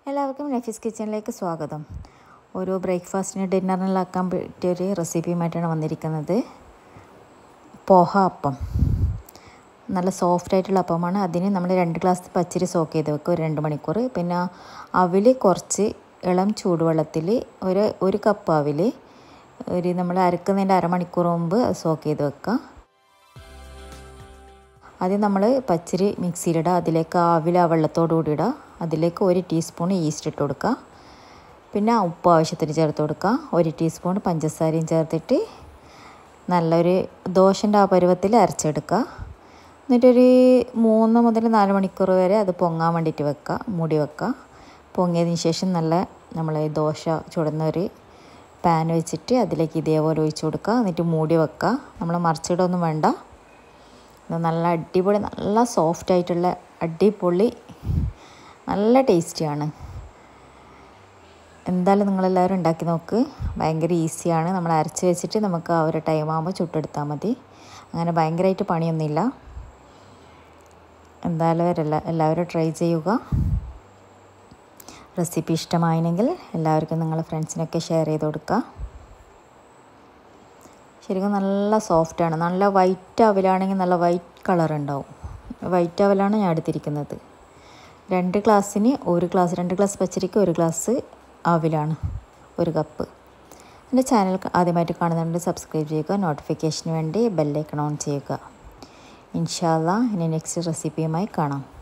എല്ലാവർക്കും നഫീസ് കിച്ചണിലേക്ക് സ്വാഗതം ഒരു ബ്രേക്ക്ഫാസ്റ്റിന് ഡിന്നറിലാക്കാൻ പറ്റിയൊരു റെസിപ്പിയുമായിട്ടാണ് വന്നിരിക്കുന്നത് പോഹ അപ്പം നല്ല സോഫ്റ്റ് ആയിട്ടുള്ള അപ്പമാണ് അതിന് നമ്മൾ രണ്ട് ഗ്ലാസ് പച്ചരി സോക്ക് ചെയ്ത് വെക്കുക ഒരു രണ്ട് മണിക്കൂർ പിന്നെ അവിൽ കുറച്ച് ഇളം ചൂടുവെള്ളത്തിൽ ഒരു ഒരു കപ്പ് അവിൽ ഒരു നമ്മൾ അരക്കുന്നതിൻ്റെ അരമണിക്കൂർ മുമ്പ് സോക്ക് ചെയ്ത് വെക്കുക ആദ്യം നമ്മൾ പച്ചരി മിക്സിയിലിടുക അതിലേക്ക് ആവിൽ ആ വെള്ളത്തോടു കൂടി ഇടുക അതിലേക്ക് ഒരു ടീസ്പൂൺ ഈസ്റ്റ് ഇട്ട് കൊടുക്കുക പിന്നെ ഉപ്പ് ആവശ്യത്തിന് ചേർത്ത് കൊടുക്കുക ഒരു ടീസ്പൂൺ പഞ്ചസാരയും ചേർത്തിട്ട് നല്ലൊരു ദോശൻ്റെ ആ പരുവത്തിൽ അരച്ചെടുക്കുക എന്നിട്ടൊരു മൂന്ന് മുതൽ നാല് മണിക്കൂർ വരെ അത് പൊങ്ങാൻ വേണ്ടിയിട്ട് വെക്കുക മൂടി വെക്കുക പൊങ്ങിയതിന് ശേഷം നല്ല നമ്മൾ ദോശ ചുടുന്ന ഒരു പാൻ വെച്ചിട്ട് അതിലേക്ക് ഇതേപോലെ ഒഴിച്ചു കൊടുക്കുക എന്നിട്ട് മൂടി വെക്കുക നമ്മൾ മറിച്ചിടൊന്നും വേണ്ട നല്ല അടിപൊളി നല്ല സോഫ്റ്റ് ആയിട്ടുള്ള അടിപൊളി നല്ല ടേസ്റ്റിയാണ് എന്തായാലും നിങ്ങളെല്ലാവരും ഉണ്ടാക്കി നോക്ക് ഭയങ്കര ഈസിയാണ് നമ്മൾ അരച്ച് വെച്ചിട്ട് നമുക്ക് ആ ഒരു ടൈം ആകുമ്പോൾ ചുട്ടെടുത്താൽ മതി അങ്ങനെ ഭയങ്കരമായിട്ട് പണിയൊന്നുമില്ല എന്തായാലും എല്ലാ എല്ലാവരും ട്രൈ ചെയ്യുക റെസിപ്പി ഇഷ്ടമായെങ്കിൽ എല്ലാവർക്കും നിങ്ങളുടെ ഫ്രണ്ട്സിനൊക്കെ ഷെയർ ചെയ്ത് കൊടുക്കുക ശരിക്കും നല്ല സോഫ്റ്റാണ് നല്ല വൈറ്റ് അവലാണെങ്കിൽ നല്ല വൈറ്റ് കളർ ഉണ്ടാവും വൈറ്റ് അവലാണ് ഞാൻ എടുത്തിരിക്കുന്നത് രണ്ട് ഗ്ലാസ്സിന് ഒരു ഗ്ലാസ് രണ്ട് ഗ്ലാസ് പച്ചരിക്ക് ഒരു ഗ്ലാസ് അവിലാണ് ഒരു കപ്പ് എൻ്റെ ചാനൽ ആദ്യമായിട്ട് കാണുന്നുണ്ട് സബ്സ്ക്രൈബ് ചെയ്യുക നോട്ടിഫിക്കേഷന് വേണ്ടി ബെല്ലൈക്കൺ ഓൺ ചെയ്യുക ഇൻഷാല്ല ഇനി നെക്സ്റ്റ് റെസിപ്പിയുമായി കാണാം